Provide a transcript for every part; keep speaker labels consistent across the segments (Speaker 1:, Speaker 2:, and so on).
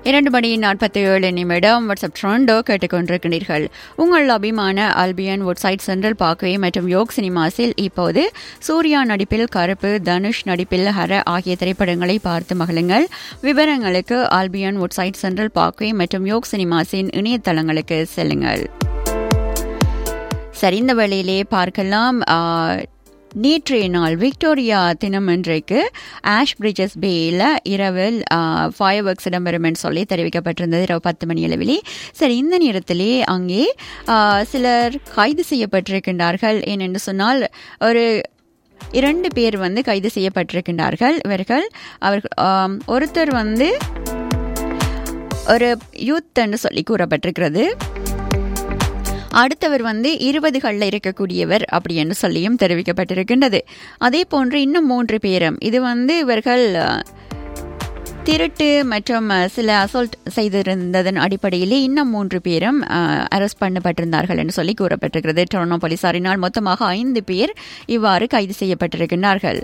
Speaker 1: இரண்டு மணி நாற்பத்தி ஏழு நிமிடம் வாட்ஸ்அப் ட்ரோண்டோ கேட்டுக்கொண்டிருக்கிறீர்கள் உங்கள் அபிமான அல்பியன் வுட்சைட் சென்ட்ரல் பார்க்வே மற்றும் யோக் சினிமாஸில் இப்போது சூர்யா நடிப்பில் கருப்பு தனுஷ் நடிப்பில் ஹர ஆகிய திரைப்படங்களை பார்த்து மகிழுங்கள் விவரங்களுக்கு ஆல்பியன் வுட்சைட் சென்ட்ரல் பார்க்வே மற்றும் யோக் சினிமாஸின் இணையதளங்களுக்கு செல்லுங்கள் சரி இந்த வேளையிலே பார்க்கலாம் ஆ, நேற்றைய நாள் விக்டோரியா தினம் இன்றைக்கு ஆஷ் பிரிட்ஜஸ் பேயில் இரவில் ஃபயர் ஒர்க்ஸ் இடம்பெறும் என்று சொல்லி தெரிவிக்கப்பட்டிருந்தது இரவு பத்து மணி அளவிலே சரி இந்த நேரத்திலே அங்கே ஆ, சிலர் கைது செய்யப்பட்டிருக்கின்றார்கள் ஏனென்று சொன்னால் ஒரு இரண்டு பேர் வந்து கைது செய்யப்பட்டிருக்கின்றார்கள் இவர்கள் அவர்கள் ஆம், ஒருத்தர் வந்து ஒரு யூத் என்று சொல்லி கூறப்பட்டிருக்கிறது அடுத்தவர் வந்து இருபதுகளில் இருக்கக்கூடியவர் அப்படி என்று சொல்லியும் தெரிவிக்கப்பட்டிருக்கின்றது அதே போன்று இன்னும் மூன்று பேரும் இது வந்து இவர்கள் அஹ், திருட்டு மற்றும் அஹ், சில அசால்ட் செய்திருந்ததன் அடிப்படையிலே இன்னும் மூன்று பேரும் அரெஸ்ட் பண்ணப்பட்டிருந்தார்கள் என்று சொல்லி கூறப்பட்டிருக்கிறது டொரனோ போலீசாரினால் மொத்தமாக ஐந்து பேர் இவ்வாறு கைது செய்யப்பட்டிருக்கின்றார்கள்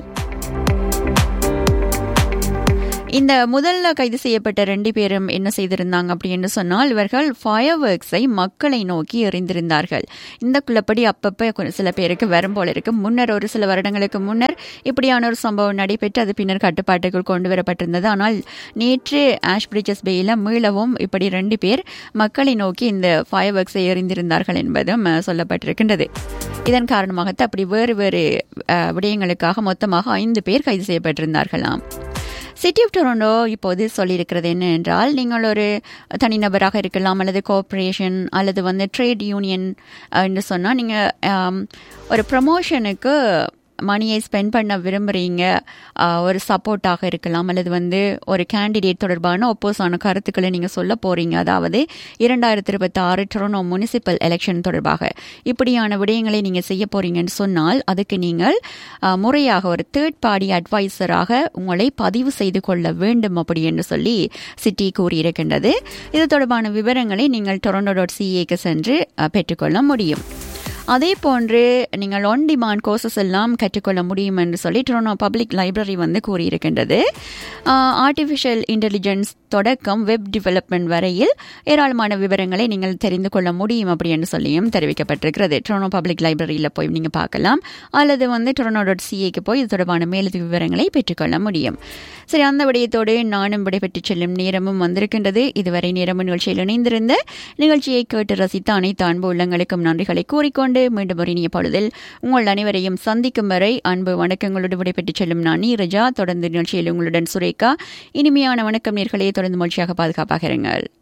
Speaker 1: இந்த முதல்ல கைது செய்யப்பட்ட ரெண்டு பேரும் என்ன செய்திருந்தாங்க அப்படின்னு சொன்னால் இவர்கள் ஃபயர் ஒர்க்ஸை மக்களை நோக்கி எறிந்திருந்தார்கள் இந்த குள்ளப்படி அப்பப்போ கொஞ்சம் சில பேருக்கு வரும் போல இருக்கு முன்னர் ஒரு சில வருடங்களுக்கு முன்னர் இப்படியான ஒரு சம்பவம் நடைபெற்று அது பின்னர் கட்டுப்பாட்டுக்குள் கொண்டு வரப்பட்டிருந்தது ஆனால் நேற்று ஆஷ் பிரிட்ஜஸ் பேயில் மீளவும் இப்படி ரெண்டு பேர் மக்களை நோக்கி இந்த ஃபயர் ஒர்க்ஸை எறிந்திருந்தார்கள் என்பதும் அஹ், சொல்லப்பட்டிருக்கின்றது இதன் காரணமாக அப்படி வேறு வேறு அஹ், விடயங்களுக்காக மொத்தமாக ஐந்து பேர் கைது செய்யப்பட்டிருந்தார்களாம் சிட்டி ஆஃப் டொரண்டோ இப்போது சொல்லியிருக்கிறது என்ன என்றால் நீங்கள் ஒரு தனிநபராக இருக்கலாம் அல்லது கோஆப்ரேஷன் அல்லது வந்து ட்ரேட் யூனியன் என்று சொன்னால் நீங்கள் ஒரு ப்ரமோஷனுக்கு மணியை ஸ்பெண்ட் பண்ண விரும்புகிறீங்க அஹ், ஒரு சப்போர்ட்டாக இருக்கலாம் அல்லது வந்து ஒரு கேண்டிடேட் தொடர்பான ஒப்போஸான கருத்துக்களை நீங்கள் சொல்ல போகிறீங்க அதாவது இரண்டாயிரத்தி இருபத்தி ஆறு டொரனோ முனிசிபல் எலெக்ஷன் தொடர்பாக இப்படியான விடயங்களை நீங்கள் செய்ய போறீங்கன்னு சொன்னால் அதுக்கு நீங்கள் அஹ், முறையாக ஒரு தேர்ட் பார்ட்டி அட்வைசராக உங்களை பதிவு செய்து கொள்ள வேண்டும் அப்படி என்று சொல்லி சிட்டி கூறியிருக்கின்றது இது தொடர்பான விவரங்களை நீங்கள் டொரண்டோ டாட் சிஏக்கு சென்று அஹ், பெற்றுக்கொள்ள முடியும் அதே போன்று நீங்கள் ஒன் டிமாண்ட் கோர்சஸ் எல்லாம் கற்றுக்கொள்ள முடியும் என்று சொல்லி டொரனோ பப்ளிக் லைப்ரரி வந்து கூறியிருக்கின்றது ஆர்டிஃபிஷியல் இன்டெலிஜென்ஸ் தொடக்கம் வெப் டெவலப்மெண்ட் வரையில் ஏராளமான விவரங்களை நீங்கள் தெரிந்து கொள்ள முடியும் அப்படி என்று சொல்லியும் தெரிவிக்கப்பட்டிருக்கிறது டொரனோ பப்ளிக் லைப்ரரியில் போய் நீங்கள் பார்க்கலாம் அல்லது வந்து டொரனோ டாட் சிஏக்கு போய் இது தொடர்பான மேலதிக விவரங்களை பெற்றுக்கொள்ள முடியும் சரி அந்த விடயத்தோடு நானும் விடைபெற்று செல்லும் நேரமும் வந்திருக்கின்றது இதுவரை நேரமும் நிகழ்ச்சியில் இணைந்திருந்த நிகழ்ச்சியை கேட்டு ரசித்த அனைத்து அன்பு உள்ளங்களுக்கும் நன்றிகளை கூறிக்கொண்டு மீண்டும் ஒரு இனிய பொழுதில் உங்கள் அனைவரையும் சந்திக்கும் வரை அன்பு வணக்கங்களோடு விடைபெற்று செல்லும் நான் நீரஜா தொடர்ந்து நிகழ்ச்சியில் உங்களுடன் சுரேகா இனிமையான வணக்கம் நேர்களே தொடர்ந்து மகிழ்ச்சியாக பாதுகாப்பாக இருங்கள்